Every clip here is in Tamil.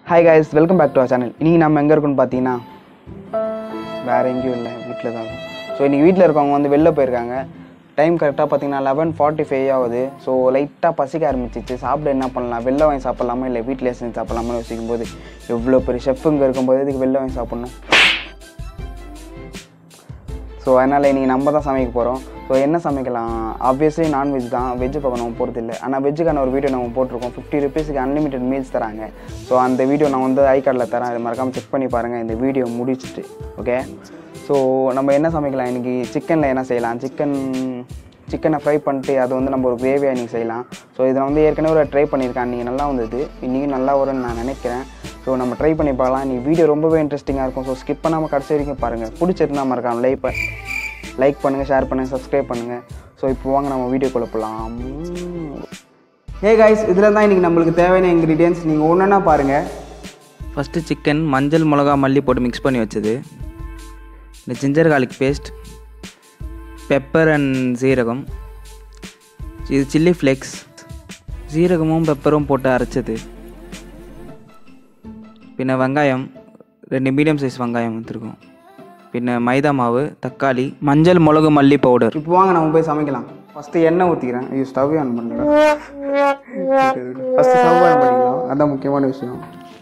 hi guys welcome back to our channel இன்றைக்கி நம்ம எங்கே இருக்கோம்னு பார்த்தீங்கன்னா வேறு எங்கேயும் இல்லை வீட்டில் தான் ஸோ இன்றைக்கி வீட்டில் இருக்கவங்க வந்து வெளில போயிருக்காங்க டைம் கரெக்டாக பார்த்தீங்கன்னா லெவன் ஃபார்ட்டி ஃபைவ் ஆகுது ஸோ லைட்டாக பசிக்க ஆரம்பிச்சிச்சு சாப்பிட என்ன பண்ணலாம் வெளில வாங்கி சாப்பிட்லாமா இல்லை வீட்டில் செஞ்சு சாப்பிட்லாமா யோசிக்கும் போது எவ்வளோ பெரிய ஷெஃப் இங்கே இருக்கும்போது இதுக்கு வெளில வாங்கி சாப்பிட்ணும் ஸோ அதனால் இன்றைக்கி நம்ம தான் சமைக்க போகிறோம் ஸோ என்ன சமைக்கலாம் ஆப்வியஸ்லி நான்வெஜ் தான் வெஜ் பக்கம் நம்ம போகிறது இல்லை ஆனால் வெஜ்ஜுக்கான ஒரு வீடியோ நம்ம போட்டிருக்கோம் ஃபிஃப்டி ருபீஸுக்கு அன்லிமிட்டட் மீல்ஸ் தராங்க ஸோ அந்த வீடியோ நான் வந்து ஐ கார்டில் தரேன் அது மறக்காமல் செக் பண்ணி பாருங்கள் இந்த வீடியோ முடிச்சுட்டு ஓகே ஸோ நம்ம என்ன சமைக்கலாம் இன்றைக்கி சிக்கனில் என்ன செய்யலாம் சிக்கன் சிக்கனை ஃப்ரை பண்ணிட்டு அது வந்து நம்ம ஒரு கிரேவியாக இன்றைக்கி செய்யலாம் ஸோ இதை நான் வந்து ஏற்கனவே ஒரு ட்ரை பண்ணியிருக்கேன் இன்றைக்கி நல்லா வந்தது இன்றைக்கி நல்லா வரும்னு நான் நினைக்கிறேன் ஸோ நம்ம ட்ரை பண்ணி பார்க்கலாம் நீ வீடியோ ரொம்பவே இன்ட்ரெஸ்டிங்காக இருக்கும் ஸோ ஸ்கிப் பண்ணாமல் கடைசி வரைக்கும் பாருங்கள் பிடிச்சிருந்தா மறக்காம லைக் ப லைக் பண்ணுங்கள் ஷேர் பண்ணுங்கள் சப்ஸ்கிரைப் பண்ணுங்கள் ஸோ இப்போ வாங்க நம்ம வீடியோக்குள்ளே போகலாம் ஏ காய்ஸ் இதில் தான் இன்றைக்கி நம்மளுக்கு தேவையான இன்க்ரீடியன்ஸ் நீங்கள் ஒன்றுன்னா பாருங்கள் ஃபஸ்ட்டு சிக்கன் மஞ்சள் மிளகா மல்லி போட்டு மிக்ஸ் பண்ணி வச்சது இந்த ginger garlic paste pepper and சீரகம் இது சில்லி ஃப்ளேக்ஸ் சீரகமும் பெப்பரும் போட்டு அரைச்சது பின்ன வெங்காயம் ரெண்டு மீடியம் சைஸ் வெங்காயம் வந்துருக்கும் பின்ன மைதா மாவு தக்காளி மஞ்சள் மிளகு மல்லி பவுடர் இப்போ வாங்க நம்ம போய் சமைக்கலாம் ஃபஸ்ட்டு எண்ணெய் ஊற்றிக்கிறேன் ஐயோ ஸ்டவ் ஆன் பண்ணுறேன் ஃபஸ்ட்டு ஸ்டவ் ஆன் பண்ணிக்கலாம் அதான் முக்கியமான விஷயம்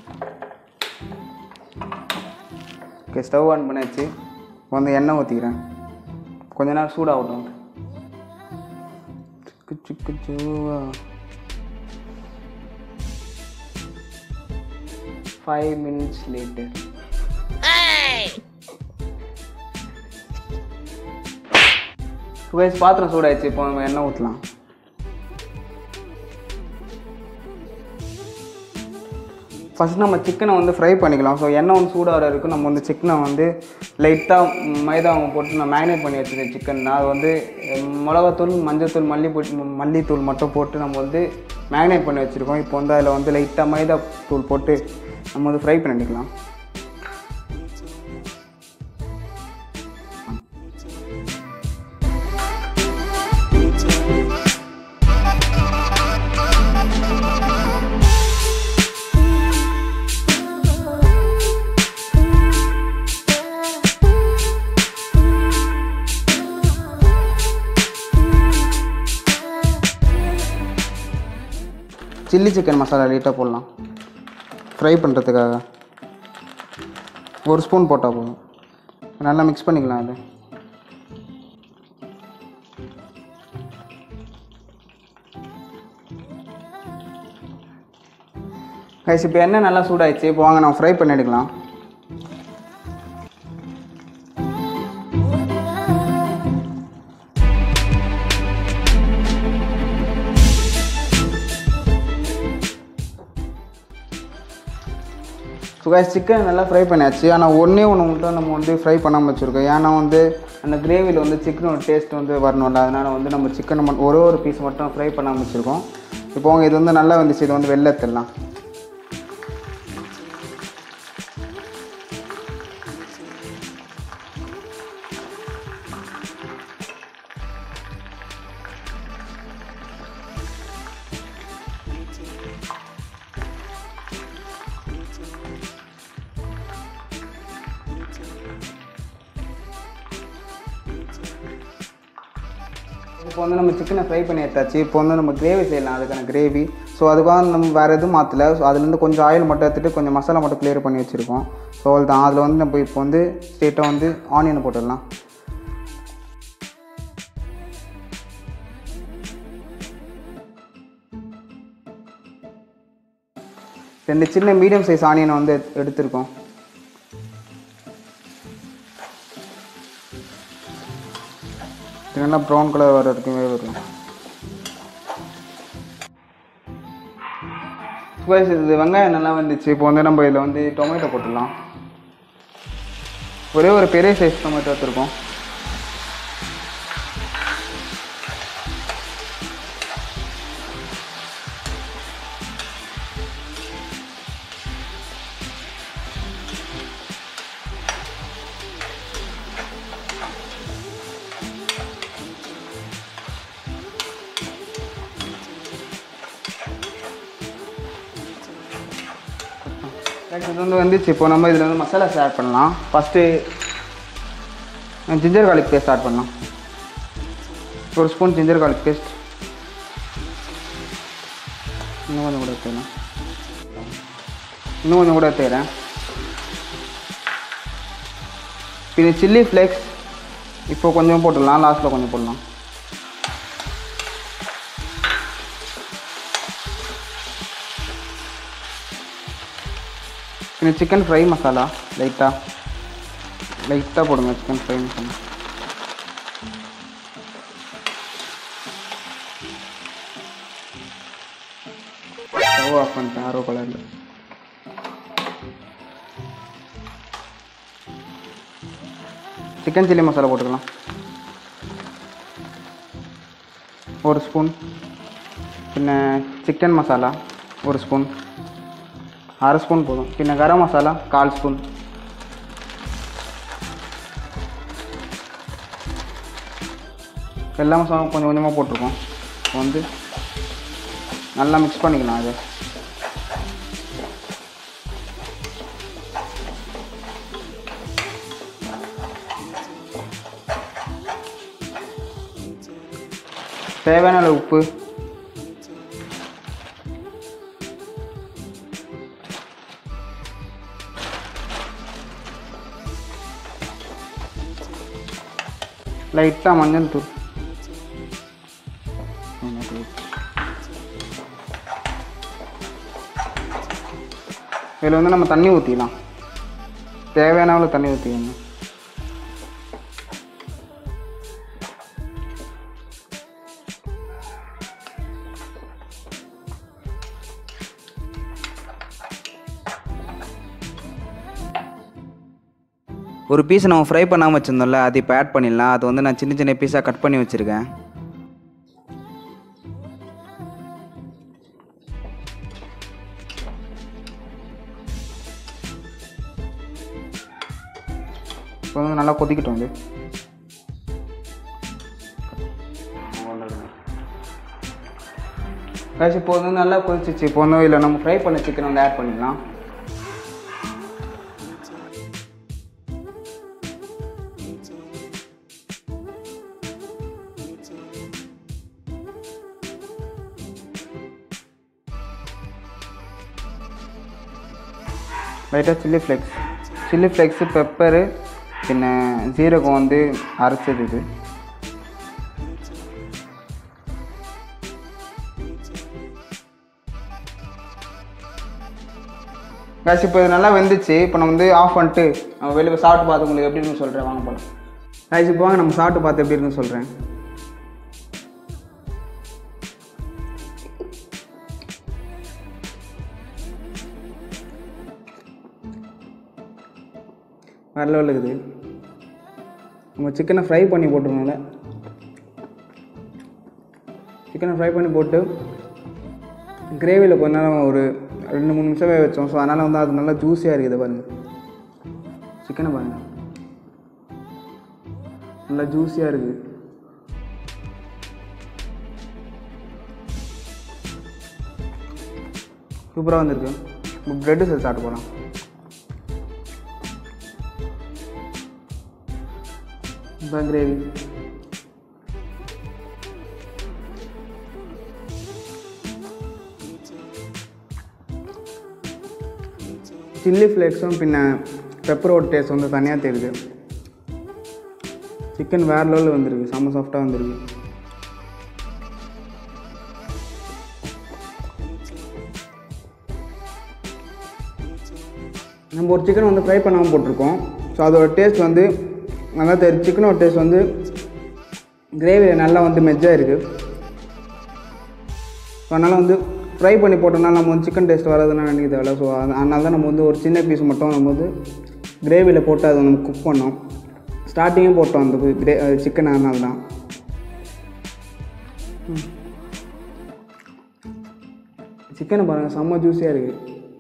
ஓகே ஸ்டவ் ஆன் பண்ணியாச்சு இப்போ வந்து எண்ணெய் ஊற்றிக்கிறேன் கொஞ்ச நேரம் சூடாகட்டும் சிக்கு சிக்கு சூவா ஃபைவ் மினிட்ஸ் லேட்டர் கைஸ் பாத்திரம் சூடாயிடுச்சு இப்போ நம்ம எண்ணெய் ஊற்றலாம் ஃபஸ்ட் நம்ம சிக்கனை வந்து ஃப்ரை பண்ணிக்கலாம் ஸோ எண்ணெய் வந்து சூடாகிற இருக்கும் நம்ம வந்து சிக்கனை வந்து லைட்டாக மைதா போட்டு நான் மேரினேட் பண்ணி வச்சுருக்கேன் சிக்கன் அது வந்து ம், மிளகாத்தூள் மஞ்சள்தூள் மல்லி போட்டு மல்லித்தூள் மட்டும் போட்டு நம்ம வந்து மேரினேட் பண்ணி வச்சுருக்கோம் இப்போ வந்து அதில் வந்து லைட்டாக மைதா தூள் போட்டு நம்ம வந்து ஃப்ரை பண்ணிக்கலாம் சில்லி சிக்கன் மசாலா லைட்டாக போடலாம் ஃப்ரை பண்ணுறதுக்காக ஒரு ஸ்பூன் போட்டால் போதும் நல்லா மிக்ஸ் பண்ணிக்கலாம் அது கைஸ் இப்போ எண்ணெய் நல்லா சூடாயிடுச்சு இப்போ வாங்க நான் ஃப்ரை பண்ணி எடுக்கலாம் ஸோ கைஸ் சிக்கன் நல்லா ஃப்ரை பண்ணியாச்சு ஆனால் ஒன்றே ஒன்று மட்டும் நம்ம வந்து ஃப்ரை பண்ணாமல் வச்சுருக்கோம் ஏன்னா வந்து அந்த கிரேவியில் வந்து சிக்கனோட டேஸ்ட் வந்து வரணும்ல அதனால் வந்து நம்ம சிக்கனை மட்டும் ஒரே ஒரு பீஸ் மட்டும் ஃப்ரை பண்ணாமல் வச்சுருக்கோம் இப்போ அவங்க இது வந்து நல்லா வந்துச்சு இது வந்து வெளில எடுத்துடலாம் இப்போ வந்து நம்ம சிக்கனை ஃப்ரை பண்ணி எடுத்தாச்சு இப்போ வந்து நம்ம கிரேவி செய்யலாம் அதுக்கான கிரேவி ஸோ அதுக்காக நம்ம வேறு எதுவும் மாற்றல ஸோ அதுலேருந்து கொஞ்சம் ஆயில் மட்டும் எடுத்துகிட்டு கொஞ்சம் மசாலா மட்டும் க்ளியர் பண்ணி வச்சுருக்கோம் ஸோ அவ்வளோதான் அதில் வந்து நம்ம இப்போ வந்து ஸ்ட்ரெயிட்டாக வந்து ஆனியனை போட்டுடலாம் ரெண்டு சின்ன மீடியம் சைஸ் ஆனியனை வந்து எடுத்து- எடுத்திருக்கோம் இது நல்லா ப்ரௌன் கலர் வர வரைக்கும் வேக வைக்கலாம் Guys, இது வெங்காயம் நல்லா வந்துச்சு இப்போ வந்து நம்ம இதில் வந்து டொமேட்டோ போட்டுடலாம் ஒரே ஒரு பெரிய சைஸ் டொமேட்டோ எடுத்துருக்கோம் Guys, இது வந்து வந்துச்சு இப்போ நம்ம இதில் வந்து மசாலாஸ் ஆட் பண்ணலாம் first ginger garlic paste add பண்ணலாம் ஒரு ஸ்பூன் ஜிஞ்சர் garlic பேஸ்ட் இன்னும் கொஞ்சம் கூட எடுத்துக்கலாம் இன்னும் கொஞ்சம் கூட எடுத்துக்கிறேன் பின்ன சில்லி ஃப்ளேக்ஸ் இப்போ கொஞ்சம் போட்டுடலாம் லாஸ்ட்டில் கொஞ்சம் போடலாம் பின்ன சிக்கன் ஃப்ரை மசாலா லைட்டாக லைட்டாக போடுங்க chicken fry masala stove off பண்ணிட்டேன் ஆரோ கலரில் சிக்கன் சில்லி மசாலா போட்டுக்கலாம் ஒரு ஸ்பூன் பின்ன சிக்கன் மசாலா ஒரு ஸ்பூன் அரை ஸ்பூன் போதும் பின்ன கரம் மசாலா கால் ஸ்பூன் எல்லா மசாலாவும் கொஞ்சம் கொஞ்சமாக போட்டிருக்கோம் இப்போ வந்து நல்லா மிக்ஸ் பண்ணிக்கலாம் அதை தேவையான அளவு உப்பு லைட்டாக மஞ்சள் தூள் இதில் வந்து நம்ம தண்ணி ஊற்றிக்கலாம் தேவையான அளவு தண்ணி ஊற்றிக்கணும் ஒரு பீஸ் நம்ம ஃப்ரை பண்ணாமல் வச்சுருந்தோம்ல அது இப்போ ஆட் பண்ணிடலாம் அது வந்து நான் சின்ன சின்ன பீஸாக கட் பண்ணி வச்சுருக்கேன் இப்போ வந்து நல்லா கொதிக்கட்டும் இது காய்ச்சி இப்போ வந்து நல்லா கொதிச்சிச்சு இப்போ வந்து இதில் நம்ம ஃப்ரை பண்ண சிக்கன் வந்து ஆட் பண்ணிக்கலாம் லைட்டாக chilli flakes chilli flakes pepper பின்ன ஜீரகம் வந்து அரைச்சது இது காசு இப்போ இது நல்லா வெந்துச்சு இப்போ நம்ம வந்து ஆஃப் பண்ணிட்டு நம்ம வெளியே போய் சாப்பிட்டு பார்த்து உங்களுக்கு எப்படி இருக்குன்னு சொல்கிறேன் வாங்க போகலாம் காய்ச்சி இப்போ வாங்க நம்ம சாப்பிட்டு பார்த்து எப்படி இருக்குன்னு சொல்கிறேன் வேறு லெவலில் இருக்குது நம்ம சிக்கனை ஃப்ரை பண்ணி போட்டுருந்தோம்ல சிக்கனை ஃப்ரை பண்ணி போட்டு கிரேவியில் கொஞ்ச நேரம் ஒரு ரெண்டு மூணு நிமிஷம் வேக வச்சோம் ஸோ அதனால் வந்து அது நல்லா ஜூஸியாக இருக்குது பாருங்கள் சிக்கனை பாருங்கள் நல்லா ஜூஸியாக இருக்குது சூப்பராக வந்திருக்கு இப்போ ப்ரெட்டு சேர்த்து சாப்பிட்டு போகலாம் இப்போ கிரேவி சில்லி ஃப்ளேக்ஸும் பின்ன பெப்பரோட டேஸ்ட் வந்து தனியாக தெரியுது சிக்கன் வேறு லெவலில் வந்திருக்கு செம்ம சாஃப்டாக வந்திருக்கு நம்ம ஒரு சிக்கன் வந்து ஃப்ரை பண்ணாமல் போட்டிருக்கோம் ஸோ அதோட டேஸ்ட் வந்து நல்லா தெரியும் சிக்கனோட டேஸ்ட் வந்து கிரேவியில் நல்லா வந்து மெஜ்ஜாக இருக்குது ஸோ அதனால் வந்து ஃப்ரை பண்ணி போட்டோம்னா நம்ம வந்து சிக்கன் டேஸ்ட் வராதுன்னு நினைக்க தேவையில்ல ஸோ அதனால தான் நம்ம வந்து ஒரு சின்ன பீஸ் மட்டும் நம்ம வந்து கிரேவியில் போட்டு அதை நம்ம குக் பண்ணோம் ஸ்டார்டிங்கே போட்டோம் அந்த கிரே சிக்கன் அதனால தான் சிக்கனை பாருங்கள் செம்ம ஜூஸியாக இருக்குது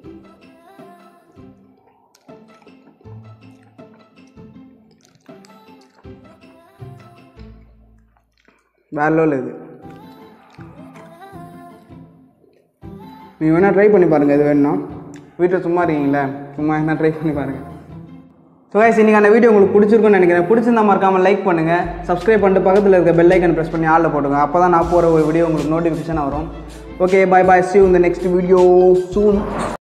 வேற லெவலில் இது நீங்கள் வேணால் ட்ரை பண்ணி பாருங்கள் இது வேணும்னா வீட்டில் சும்மா இருக்கீங்களே சும்மா என்ன ட்ரை பண்ணி பாருங்கள் ஸோ கைஸ் இன்றைக்கி அந்த வீடியோ உங்களுக்கு பிடிச்சிருக்குன்னு நினைக்கிறேன் பிடிச்சிருந்தா மறக்காமல் லைக் பண்ணுங்கள் சப்ஸ்கிரைப் பண்ணிட்டு பக்கத்தில் இருக்க பெல் ஐக்கன் ப்ரெஸ் பண்ணி ஆளில் போட்டுங்க அப்போ தான் நான் போகிற ஒரு வீடியோ உங்களுக்கு நோட்டிஃபிகேஷன் வரும் okay bye bye see you in the next video soon